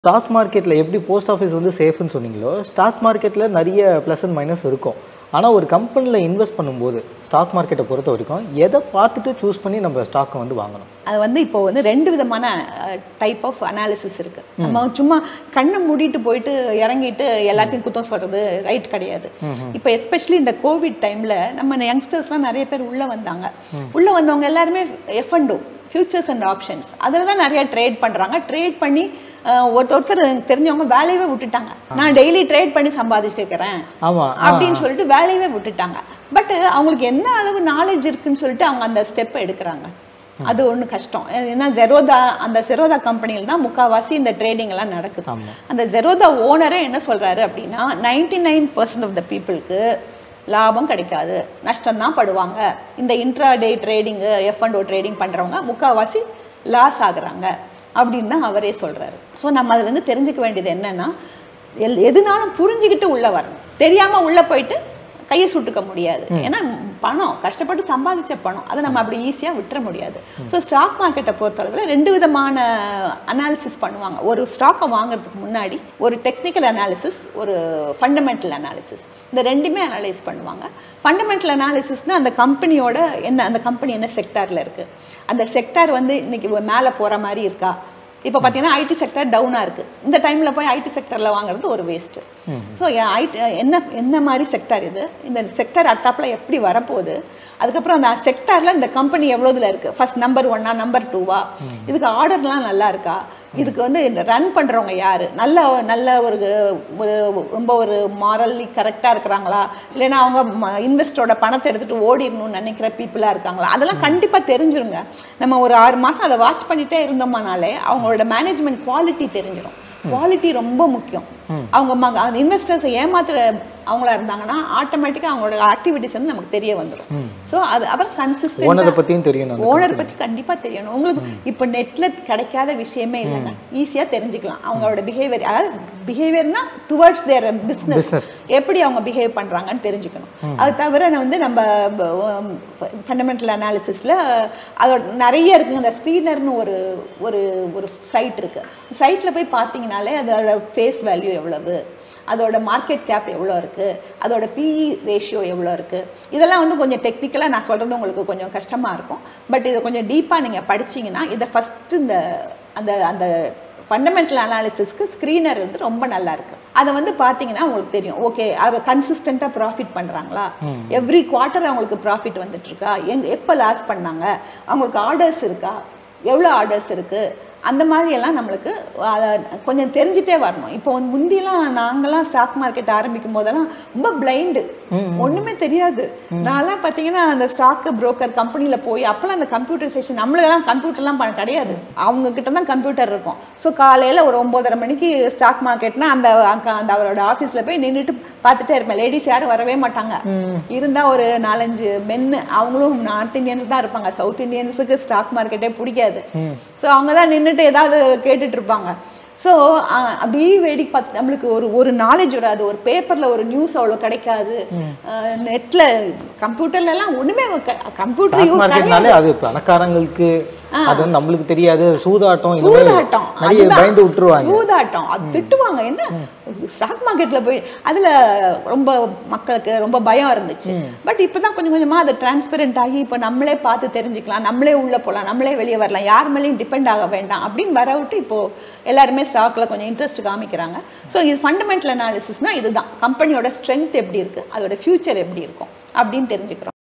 Stock மார்க்கெட்டில் எப்படி post office வந்து சேஃப்னு சொன்னீங்களோ ஸ்டாக் மார்க்கெட்டில் நிறைய ப்ளஸ் அண்ட் மைனஸ் இருக்கும் ஆனால் ஒரு கம்பெனியில் இன்வெஸ்ட் பண்ணும்போது ஸ்டாக் மார்க்கெட்டை பொறுத்த வரைக்கும் எதை பார்த்துட்டு சூஸ் பண்ணி நம்ம ஸ்டாக்கை வந்து வாங்கணும் அது வந்து இப்போ வந்து ரெண்டு விதமான டைப் ஆஃப் அனாலிசிஸ் இருக்கு நம்ம சும்மா கண்ணை மூடிட்டு போயிட்டு இறங்கிட்டு எல்லாத்தையும் குத்தம் சொல்றது ரைட் கிடையாது இப்போ எஸ்பெஷலி இந்த கோவிட் டைம்ல நம்ம யங்ஸ்டர்ஸ்லாம் நிறைய பேர் உள்ள வந்தாங்க உள்ள வந்தவங்க எல்லாருமே F and futures and options அதில் தான் நிறைய ட்ரேட் பண்ணுறாங்க ட்ரேட் பண்ணி அஹ், ஒருத்தர் ஒருத்தர் எனக்கு தெரிஞ்சவங்க வேலையவே விட்டுட்டாங்க நான் டெய்லி ட்ரேட் பண்ணி சம்பாதிச்சிருக்கிறேன் ஆமாம் அப்படின்னு சொல்லிட்டு வேலையவே விட்டுட்டாங்க பட் அவங்களுக்கு என்ன அளவு நாலேஜ் இருக்குன்னு சொல்லிட்டு அவங்க அந்த ஸ்டெப்பை எடுக்கிறாங்க அது ஒண்ணு கஷ்டம் ஏன்னா ஜெரோதா அந்த ஜெரோதா கம்பெனியில் தான் முக்காவாசி இந்த ட்ரேடிங் எல்லாம் நடக்குது ஆமா. அந்த ஜெரோதா ஓனரே என்ன சொல்றாரு அப்படின்னா ninety nine percent of the பீப்புளுக்கு லாபம் கிடைக்காது நஷ்டம் தான் படுவாங்க இந்த இன்ட்ரா டே ட்ரேடிங்கு எஃப் அண்ட் ஓ ட்ரேடிங் பண்ணுறவங்க முக்காவாசி லாஸ் ஆகுறாங்க அப்படின்னு தான் அவரே சொல்றாரு ஸோ நம்ம அதுலேருந்து தெரிஞ்சுக்க வேண்டியது என்னன்னா எல் எதுனாலும் புரிஞ்சுக்கிட்டு உள்ள வரணும் தெரியாம உள்ள போயிட்டு கையை சுட்டுக்க முடியாது ஏன்னா பணம் கஷ்டப்பட்டு சம்பாதிச்ச பணம் அதை நம்ம அப்படி ஈஸியாக விட்டுற முடியாது ஸோ ஸ்டாக் மார்க்கெட்டை பொறுத்தளவில் ரெண்டு விதமான அனாலிசிஸ் பண்ணுவாங்க ஒரு ஸ்டாக்கை வாங்குறதுக்கு முன்னாடி ஒரு டெக்னிக்கல் அனாலிசிஸ் ஒரு ஃபண்டமெண்டல் அனாலிசிஸ் இந்த ரெண்டுமே அனலைஸ் பண்ணுவாங்க ஃபண்டமெண்டல் அனாலிசிஸ்னால் அந்த கம்பெனியோட என்ன அந்த கம்பெனி என்ன செக்டாரில் இருக்குது அந்த செக்டார் வந்து இன்னைக்கு மேலே போகிற மாதிரி இருக்கா இப்போ பார்த்தீங்கன்னா ஐடி செக்டர் டவுனாக இருக்குது இந்த டைமில் போய் ஐடி செக்டரில் வாங்குறது ஒரு வேஸ்ட்டு ஸோ ஐடி என்ன என்ன மாதிரி செக்டார் இது இந்த செக்டர் அட்டாப்பில் எப்படி வரப்போகுது அதுக்கப்புறம் அந்த செக்டாரில் இந்த கம்பெனி எவ்வளோதுல இருக்குது ஃபர்ஸ்ட் நம்பர் ஒன்னா நம்பர் டூவா இதுக்கு ஆர்டர்லாம் நல்லா இருக்கா இதுக்கு வந்து ரன் பண்ணுறவங்க யார் நல்ல நல்ல ஒரு ஒரு ரொம்ப ஒரு மாரல்லி கரெக்டாக இருக்கிறாங்களா இல்லைன்னா அவங்க இன்வெஸ்டரோட பணத்தை எடுத்துகிட்டு ஓடிடணும்னு நினைக்கிற பீப்புளாக இருக்காங்களா அதெல்லாம் கண்டிப்பாக தெரிஞ்சிருங்க நம்ம ஒரு ஆறு மாதம் அதை வாட்ச் பண்ணிகிட்டே இருந்தோம்னாலே அவங்களோட மேனேஜ்மெண்ட் குவாலிட்டி தெரிஞ்சிடும் குவாலிட்டி ரொம்ப முக்கியம் அவங்க மக அந்த இன்வெஸ்டர்ஸை ஏமாத்துற அவங்களா இருந்தாங்கன்னா ஆட்டோமேட்டிக்காக அவங்களோட ஆக்டிவிட்டிஸ் வந்து நமக்கு தெரிய வந்துடும் ஸோ அது அப்புறம் கன்சிஸ்டன்ட் ஓனரை பற்றியும் தெரியணும் அந்த ஓனர் பத்தி கண்டிப்பா தெரியணும் உங்களுக்கு இப்போ நெட்ல கிடைக்காத விஷயமே இல்லைங்க ஈஸியா தெரிஞ்சுக்கலாம் அவங்களோட பிஹேவியர் அதாவது பிஹேவியர்னா டுவர்ட்ஸ் தேர் பிஸ்னஸ் Business. எப்படி அவங்க பிஹேவ் பண்றாங்கன்னு தெரிஞ்சுக்கணும் அது தவிர நான் வந்து நம்ம ஃபண்டமெண்டல் அனாலிசிஸ்ல அதோட நிறைய இருக்குங்க இந்த ஸ்க்ரீனர்னு ஒரு ஒரு ஒரு சைட் இருக்கு சைட்ல போய் பார்த்தீங்கனாலே அதோட ஃபேஸ் வேல்யூ எவ்வளவு அதோட மார்க்கெட் கேப் எவ்வளோ இருக்குது அதோட பிஇ ரேஷியோ எவ்வளோ இருக்குது இதெல்லாம் வந்து கொஞ்சம் டெக்னிக்கலாக நான் சொல்கிறது உங்களுக்கு கொஞ்சம் கஷ்டமாக இருக்கும் பட் இதை கொஞ்சம் டீப்பாக நீங்கள் படிச்சீங்கன்னா இதை ஃபஸ்ட்டு இந்த அந்த அந்த ஃபண்டமெண்டல் அனாலிசிஸ்க்கு ஸ்க்ரீனர் வந்து ரொம்ப நல்லா இருக்கு அதை வந்து பார்த்தீங்கன்னா உங்களுக்கு தெரியும் ஓகே அவங்க கன்சிஸ்டண்ட்டாக ப்ராஃபிட் பண்ணுறாங்களா எவ்ரி குவார்ட்டர் அவங்களுக்கு ப்ராஃபிட் வந்துட்டு இருக்கா எங் எப்போ லாஸ் பண்ணாங்க அவங்களுக்கு ஆர்டர்ஸ் இருக்கா எவ்வளோ ஆர்டர்ஸ் இருக்கு அந்த மாதிரி எல்லாம் நம்மளுக்கு அத கொஞ்சம் தெரிஞ்சுட்டே வரணும் இப்போ வந்து முந்தியெல்லாம் நாங்கெல்லாம் ஸ்டாக் மார்க்கெட் ஆரம்பிக்கும் போதெல்லாம் ரொம்ப பிளைண்டு ஒண்ணுமே தெரியாது நான்லாம் பார்த்தீங்கன்னா அந்த ஸ்டாக் புரோக்கர் கம்பெனியில போய் அப்பெல்லாம் அந்த கம்ப்யூட்டரைசேஷன் நம்மளெல்லாம் கம்ப்யூட்டர்லாம் பண்ண கிடையாது அவங்க கிட்ட தான் கம்ப்யூட்டர் இருக்கும் ஸோ காலையில ஒரு ஒன்பதரை மணிக்கு ஸ்டாக் மார்க்கெட்னா அந்த அங்க- அந்த அவரோட ஆஃபீஸ்ல போய் நின்றுட்டு பார்த்துட்டே இருப்பேன் லேடிஸ் யாரும் வரவே மாட்டாங்க இருந்தா ஒரு நாலஞ்சு மென்னு அவங்களும் நார்த் இந்தியன்ஸ் தான் இருப்பாங்க சவுத் இந்தியன்ஸுக்கு ஸ்டாக் மார்க்கெட்டே பிடிக்காது ஸோ அவங்க தான் நின்றுட்டு ஏதாவது கேட்டுட்டு இருப்பாங்க ஸோ அப்படியே வேடிக்கை பார்த்து நம்மளுக்கு ஒரு ஒரு நாலேஜ் வராது ஒரு பேப்பர்ல ஒரு நியூஸ் அவ்வளோ கிடைக்காது நெட்ல கம்ப்யூட்டர்ல எல்லாம் ஒண்ணுமே கம்ப்யூட்டர் ஸ்டாக் யூஸ் மார்க்கெட்னாலே அது பணக்காரங்களுக்கு அது வந்து நம்மளுக்கு தெரியாது சூதாட்டம் இந்த மாதிரி சூதாட்டம் நிறைய அதுதான். பயந்து விட்டுருவாங்க சூதாட்டம் அது திட்டுவாங்க என்ன ஸ்டாக் மார்க்கெட்ல போய் அதுல ரொம்ப மக்களுக்கு ரொம்ப பயம் இருந்துச்சு பட் இப்பதான் கொஞ்சம் கொஞ்சமா அது டிரான்ஸ்பெரண்ட் ஆகி இப்ப நம்மளே பார்த்து தெரிஞ்சுக்கலாம் நம்மளே உள்ள போலாம் நம்மளே வெளியே வரலாம் யார் மேலேயும் டிபெண்ட் ஆக வேண்டாம் அப்படின்னு வர விட்டு இப்போ எல்லாருமே ஸ்டாக்ல கொஞ்சம் இன்ட்ரெஸ்ட் காமிக்கிறாங்க ஸோ இது ஃபண்டமெண்டல் அனாலிசிஸ்னா இதுதான் கம்பெனியோட ஸ்ட்ரென்த் எப்படி இருக்கு அதோட ஃபியூச்சர் எப்படி இருக்கும் அப்படின்னு தெரிஞ்சுக்கிறோம்